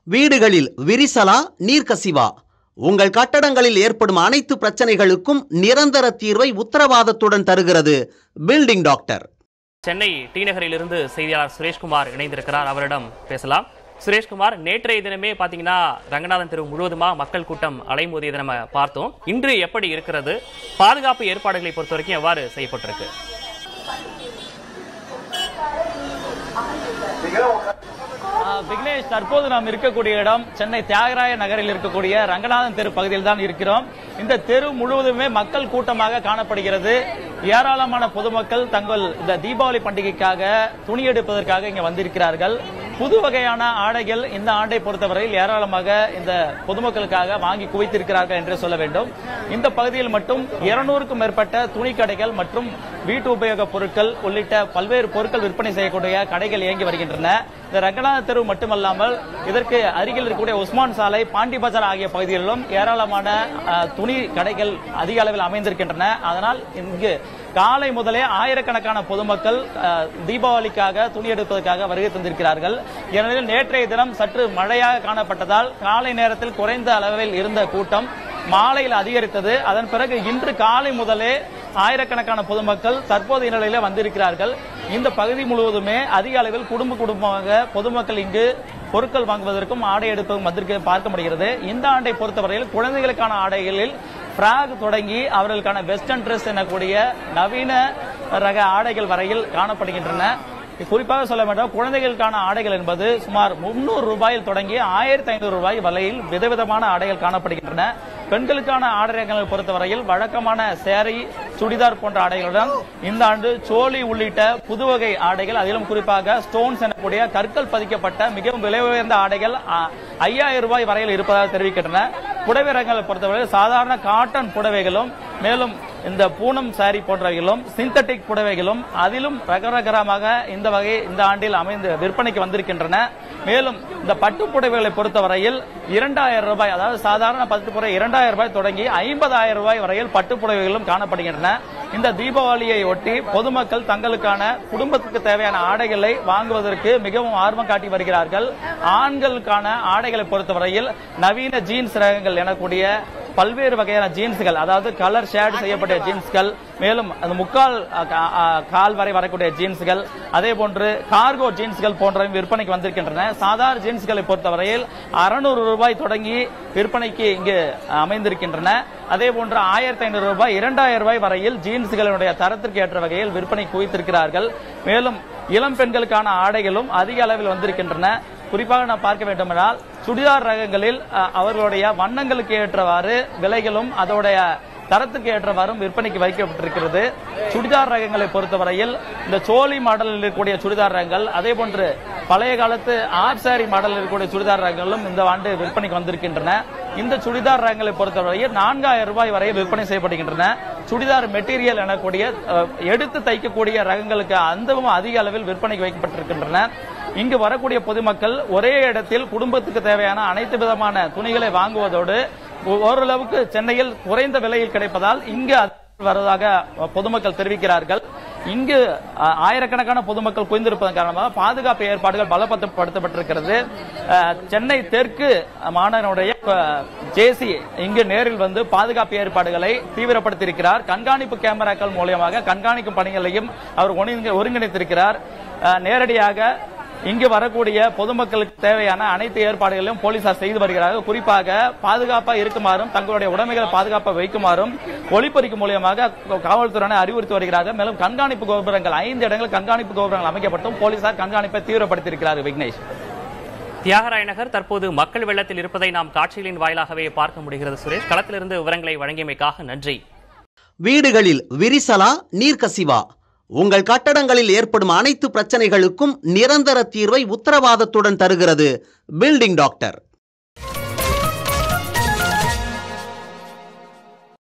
வீடுகளில் விரிசலா நீர்க்கசிவா உங்கள் கட்டடங்களில் ஏற்படும் அனைத்து பிரச்சனைகளுக்கும் நிரந்தர தீர்வை உத்தரவாதத்துடன் தருகிறது பில்டிங் டாக்டர் சென்னை டி நகரிலிருந்து செய்தியாளர் சுரேஷ்குமார் இணைந்திருக்கிறார் அவரிடம் பேசலாம் சுரேஷ்குமார் நேற்றைய தினமே பாத்தீங்கன்னா ரங்கநாதன் தெரு முழுவதுமா மக்கள் கூட்டம் அலைமோதியதை நம்ம பார்த்தோம் இன்று எப்படி இருக்கிறது பாதுகாப்பு ஏற்பாடுகளை பொறுத்த வரைக்கும் எவ்வாறு செய்யப்பட்டிருக்கு ஆஹ் விக்னேஷ் தற்போது நாம் இருக்கக்கூடிய இடம் சென்னை தியாகராய நகரில் இருக்கக்கூடிய ரங்கநாதன் தெரு பகுதியில் தான் இருக்கிறோம் இந்த தெரு முழுவதுமே மக்கள் கூட்டமாக காணப்படுகிறது ஏராளமான பொதுமக்கள் தங்கள் இந்த தீபாவளி பண்டிகைக்காக துணி எடுப்பதற்காக இங்க வந்திருக்கிறார்கள் புது வகையான ஆடைகள் இந்த ஆண்டை பொறுத்தவரையில் ஏராளமாக இந்த பொதுமக்களுக்காக வாங்கி குவித்திருக்கிறார்கள் என்று சொல்ல வேண்டும் இந்த பகுதியில் மட்டும் இருநூறுக்கும் மேற்பட்ட துணி கடைகள் மற்றும் வீட்டு உபயோக பொருட்கள் உள்ளிட்ட பல்வேறு பொருட்கள் விற்பனை செய்யக்கூடிய கடைகள் இயங்கி வருகின்றன இந்த ரங்கநாத தெரு மட்டுமல்லாமல் இதற்கு அருகில் இருக்கக்கூடிய உஸ்மான் சாலை பாண்டி பஜார் ஆகிய பகுதிகளிலும் ஏராளமான அஹ், துணி கடைகள் அதிக அளவில் அமைந்திருக்கின்றன அதனால் இங்கு காலை முதலே ஆயிரக்கணக்கான பொதுமக்கள் அஹ், தீபாவளிக்காக துணி எடுப்பதற்காக வருகை தந்திருக்கிறார்கள் ஏனெனில் நேற்றைய தினம் சற்று மழையாக காணப்பட்டதால் காலை நேரத்தில் குறைந்த அளவில் இருந்த கூட்டம் மாலையில் அதிகரித்தது அதன் பிறகு இன்று காலை முதலே ஆயிரக்கணக்கான பொதுமக்கள் தற்போதைய நிலையில வந்திருக்கிறார்கள் இந்த பகுதி முழுவதுமே அதிக அளவில் குடும்ப குடும்பமாக பொதுமக்கள் இங்கு பொருட்கள் வாங்குவதற்கும் ஆடை எடுப்பதும் வந்திருக்க பார்க்க முடிகிறது இந்த ஆண்டை பொறுத்தவரையில் குழந்தைகளுக்கான ஆடைகளில் பிராக் தொடங்கி அவர்களுக்கான வெஸ்டர்ன் ட்ரெஸ் எனக்கூடிய நவீன ரக ஆடைகள் வரையில் காணப்படுகின்றன குறிப்பாக சொல்ல வேண்டும் குழந்தைகளுக்கான ஆடைகள் என்பது சுமார் முன்னூறு ரூபாயில் தொடங்கி ஆயிரத்தி ஐநூறு ரூபாய் வரையில் விதவிதமான ஆடைகள் காணப்படுகின்றன பெண்களுக்கான ஆடைகளை பொறுத்தவரையில் வழக்கமான சேரை சுடிதார் போன்ற ஆடைகளுடன் இந்த ஆண்டு சோழி உள்ளிட்ட புதுவகை ஆடைகள் அதிலும் குறிப்பாக ஸ்டோன்ஸ் எனக்கூடிய கற்கள் பதிக்கப்பட்ட மிகவும் விலை உயர்ந்த ஆடைகள் ஐயாயிரம் ரூபாய் வரையில் இருப்பதாக தெரிவிக்கின்றன புடவை ரகங்களை பொறுத்தவரை சாதாரண காட்டன் புடவைகளும் மேலும் இந்த பூனம் சாரி போன்றவைகளும் சிந்தட்டிக் புடவைகளும் அதிலும் ரகரகரமாக இந்த வகை இந்த ஆண்டில் அமைந்து விற்பனைக்கு வந்திருக்கின்றன மேலும் இந்த பட்டு புடவைகளை பொறுத்தவரையில் இரண்டாயிரம் ரூபாய் அதாவது சாதாரண பட்டு புடவை இரண்டாயிரம் ரூபாய் தொடங்கி ஐம்பதாயிரம் ரூபாய் வரையில் பட்டு புடவைகளும் காணப்படுகின்றன இந்த தீபாவளியை ஒட்டி பொதுமக்கள் தங்களுக்கான குடும்பத்துக்கு தேவையான ஆடைகளை வாங்குவதற்கு மிகவும் ஆர்வம் காட்டி வருகிறார்கள் ஆண்களுக்கான ஆடைகளை பொறுத்தவரையில் நவீன ஜீன்ஸ் ரகங்கள் எனக்கூடிய பல்வேறு வகையான ஜீன்ஸ்கள் அதாவது கலர் ஷேட் செய்யப்பட்ட ஜீன்ஸ்கள் மேலும் அந்த முக்கால் அ, கா- அ, கால் வரை வரக்கூடிய ஜீன்ஸ்கள் அதே போன்று கார்கோ ஜீன்ஸ்கள் போன்றவை விற்பனைக்கு வந்திருக்கின்றன சாதாரண ஜீன்ஸ்களை பொறுத்தவரையில் அறுநூறு ரூபாய் தொடங்கி விற்பனைக்கு இங்கு அமைந்திருக்கின்றன அதே போன்று ஆயிரத்தி ஐநூறு ரூபாய் இரண்டாயிரம் ரூபாய் வரையில் ஜீன்ஸ்களுடைய தரத்திற்கு ஏற்ற வகையில் விற்பனை குவித்திருக்கிறார்கள் மேலும் இளம் பெண்களுக்கான ஆடைகளும் அதிக அளவில் வந்திருக்கின்றன குறிப்பாக நாம் பார்க்க வேண்டுமென்றால் சுடிதார் ரகங்களில் அ, அவர்களுடைய வண்ணங்களுக்கு ஏற்றவாறு விலைகளும் அதோடைய தரத்துக்கு ஏற்றவாறும் விற்பனைக்கு வைக்கப்பட்டிருக்கிறது சுடிதார் ரகங்களை பொறுத்தவரையில் இந்த சோழி மாடலில் இருக்கக்கூடிய சுடிதார் ரகங்கள் அதே போன்று பழைய காலத்து ஆப் சாரி மாடலில் இருக்கக்கூடிய சுடிதார் ரகங்களும் இந்த ஆண்டு விற்பனைக்கு வந்திருக்கின்றன இந்த சுடிதார் ரகங்களை பொறுத்தவரையில் நான்காயிரம் ரூபாய் வரை விற்பனை செய்யப்படுகின்றன சுடிதார் மெட்டீரியல் எனக்கூடிய அஹ், எடுத்து தைக்கக்கூடிய ரகங்களுக்கு அந்தவும் அதிக அளவில் விற்பனைக்கு வைக்கப்பட்டிருக்கின்றன இங்கு வரக்கூடிய பொதுமக்கள் ஒரே இடத்தில் குடும்பத்துக்கு தேவையான அனைத்து விதமான துணிகளை வாங்குவதோடு ஓ- ஓரளவுக்கு சென்னையில் குறைந்த விலையில் கிடைப்பதால் இங்கு அது வருவதாக பொதுமக்கள் தெரிவிக்கிறார்கள் இங்கு அ, ஆயிரக்கணக்கான பொதுமக்கள் குவிந்திருப்பதன் காரணமாக பாதுகாப்பு ஏற்பாடுகள் பலப்படுத்தப்பட்டிருக்கிறது அ, சென்னை தெற்கு மாநகருடைய ஜேசி இங்கு நேரில் வந்து பாதுகாப்பு ஏற்பாடுகளை தீவிரப்படுத்தியிருக்கிறார் கண்காணிப்பு கேமராக்கள் மூலியமாக கண்காணிக்கும் பணிகளையும் அவர் ஒருங்கிணை- ஒருங்கிணைத்திருக்கிறார் அ, நேரடியாக இங்கு வரக்கூடிய பொதுமக்களுக்கு தேவையான அனைத்து ஏற்பாடுகளையும் போலீசார் செய்து வருகிறார்கள் குறிப்பாக பாதுகாப்பா இருக்குமாறும் தங்களுடைய உடைமைகளை பாதுகாப்பா வைக்குமாறும் ஒளிப்பறிக்கு மூலியமாக காவல்துறையினை அறிவுறுத்தி வருகிறார்கள் மேலும் கண்காணிப்பு கோபுரங்கள் ஐந்து இடங்களில் கண்காணிப்பு கோபுரங்கள் அமைக்கப்பட்டும் போலீசார் கண்காணிப்பை தீவிரப்படுத்தியிருக்கிறார்கள் விக்னேஷ் தியாகராய நகர் தற்போது மக்கள் வெள்ளத்தில் இருப்பதை நாம் காட்சிகளின் வாயிலாகவே பார்க்க முடிகிறது சுரேஷ் களத்திலிருந்து விவரங்களை வழங்கியமைக்காக நன்றி வீடுகளில் விரிசலா நீர்க்கசிவா உங்கள் கட்டடங்களில் ஏற்படும் அனைத்து பிரச்சனைகளுக்கும் நிரந்தர தீர்வை உத்தரவாதத்துடன் தருகிறது பில்டிங் டாக்டர்